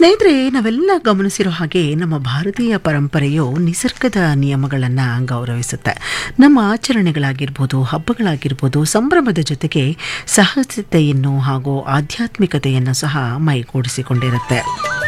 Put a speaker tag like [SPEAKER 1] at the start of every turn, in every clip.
[SPEAKER 1] ಸ್ನೇಹಿತರೆ ನಾವೆಲ್ಲ ಗಮನಿಸಿರೋ ಹಾಗೆ ನಮ್ಮ ಭಾರತೀಯ ಪರಂಪರೆಯು ನಿಸರ್ಗದ ನಿಯಮಗಳನ್ನು ಗೌರವಿಸುತ್ತೆ ನಮ್ಮ ಆಚರಣೆಗಳಾಗಿರ್ಬೋದು ಹಬ್ಬಗಳಾಗಿರ್ಬೋದು ಸಂಭ್ರಮದ ಜೊತೆಗೆ ಸಹಜತೆಯನ್ನು ಹಾಗೂ ಆಧ್ಯಾತ್ಮಿಕತೆಯನ್ನು ಸಹ ಮೈಗೂಡಿಸಿಕೊಂಡಿರುತ್ತೆ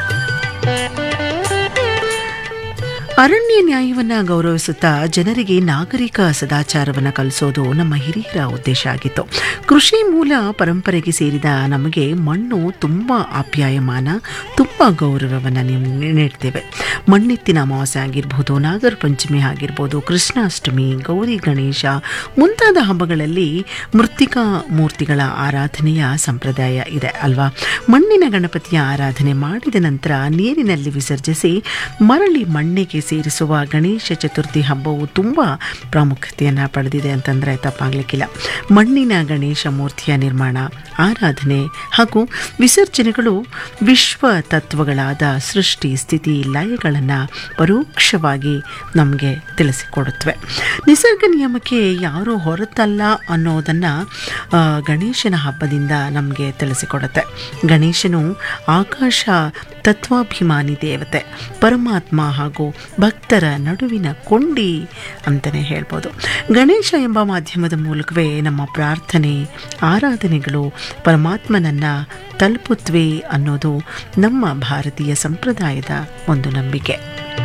[SPEAKER 1] ಅರಣ್ಯ ನ್ಯಾಯವನ್ನು ಗೌರವಿಸುತ್ತಾ ಜನರಿಗೆ ನಾಗರಿಕ ಸದಾಚಾರವನ್ನು ಕಲಿಸೋದು ನಮ್ಮ ಹಿರಿಯರ ಉದ್ದೇಶ ಆಗಿತ್ತು ಕೃಷಿ ಮೂಲ ಪರಂಪರೆಗೆ ಸೇರಿದ ನಮಗೆ ಮಣ್ಣು ತುಂಬ ಆಪ್ಯಾಯಮಾನ ತುಂಬ ಗೌರವವನ್ನು ನೀಡ್ತೇವೆ ಮಣ್ಣಿತ್ತಿನ ಅಮಾವಾಸ್ಯೆ ಆಗಿರ್ಬೋದು ನಾಗರ ಪಂಚಮಿ ಆಗಿರ್ಬೋದು ಕೃಷ್ಣಾಷ್ಟಮಿ ಗೌರಿ ಗಣೇಶ ಮುಂತಾದ ಹಬ್ಬಗಳಲ್ಲಿ ಮೃತ್ತಿಕಾ ಮೂರ್ತಿಗಳ ಆರಾಧನೆಯ ಸಂಪ್ರದಾಯ ಇದೆ ಅಲ್ವಾ ಮಣ್ಣಿನ ಗಣಪತಿಯ ಆರಾಧನೆ ಮಾಡಿದ ನಂತರ ನೀರಿನಲ್ಲಿ ವಿಸರ್ಜಿಸಿ ಮರಳಿ ಮಣ್ಣಿಗೆ ಸೇರಿಸುವ ಗಣೇಶ ಚತುರ್ಥಿ ಹಬ್ಬವು ತುಂಬ ಪ್ರಾಮುಖ್ಯತೆಯನ್ನು ಪಡೆದಿದೆ ಅಂತಂದರೆ ತಪ್ಪಾಗಲಿಕ್ಕಿಲ್ಲ ಮಣ್ಣಿನ ಗಣೇಶ ಮೂರ್ತಿಯ ನಿರ್ಮಾಣ ಆರಾಧನೆ ಹಾಗೂ ವಿಸರ್ಜನೆಗಳು ವಿಶ್ವ ತತ್ವಗಳಾದ ಸೃಷ್ಟಿ ಸ್ಥಿತಿ ಲಯಗಳನ್ನು ಪರೋಕ್ಷವಾಗಿ ನಮಗೆ ತಿಳಿಸಿಕೊಡುತ್ತವೆ ನಿಸರ್ಗ ನಿಯಮಕ್ಕೆ ಯಾರೂ ಹೊರತಲ್ಲ ಅನ್ನೋದನ್ನು ಗಣೇಶನ ಹಬ್ಬದಿಂದ ನಮಗೆ ತಿಳಿಸಿಕೊಡುತ್ತೆ ಗಣೇಶನು ಆಕಾಶ ತತ್ವಾಭಿಮಾನಿ ದೇವತೆ ಪರಮಾತ್ಮ ಹಾಗೂ ಭಕ್ತರ ನಡುವಿನ ಕೊಂಡಿ ಅಂತಲೇ ಹೇಳ್ಬೋದು ಗಣೇಶ ಎಂಬ ಮಾಧ್ಯಮದ ಮೂಲಕವೇ ನಮ್ಮ ಪ್ರಾರ್ಥನೆ ಆರಾಧನೆಗಳು ಪರಮಾತ್ಮನನ್ನು ತಲುಪುತ್ತವೆ ಅನ್ನೋದು ನಮ್ಮ ಭಾರತೀಯ ಸಂಪ್ರದಾಯದ ಒಂದು ನಂಬಿಕೆ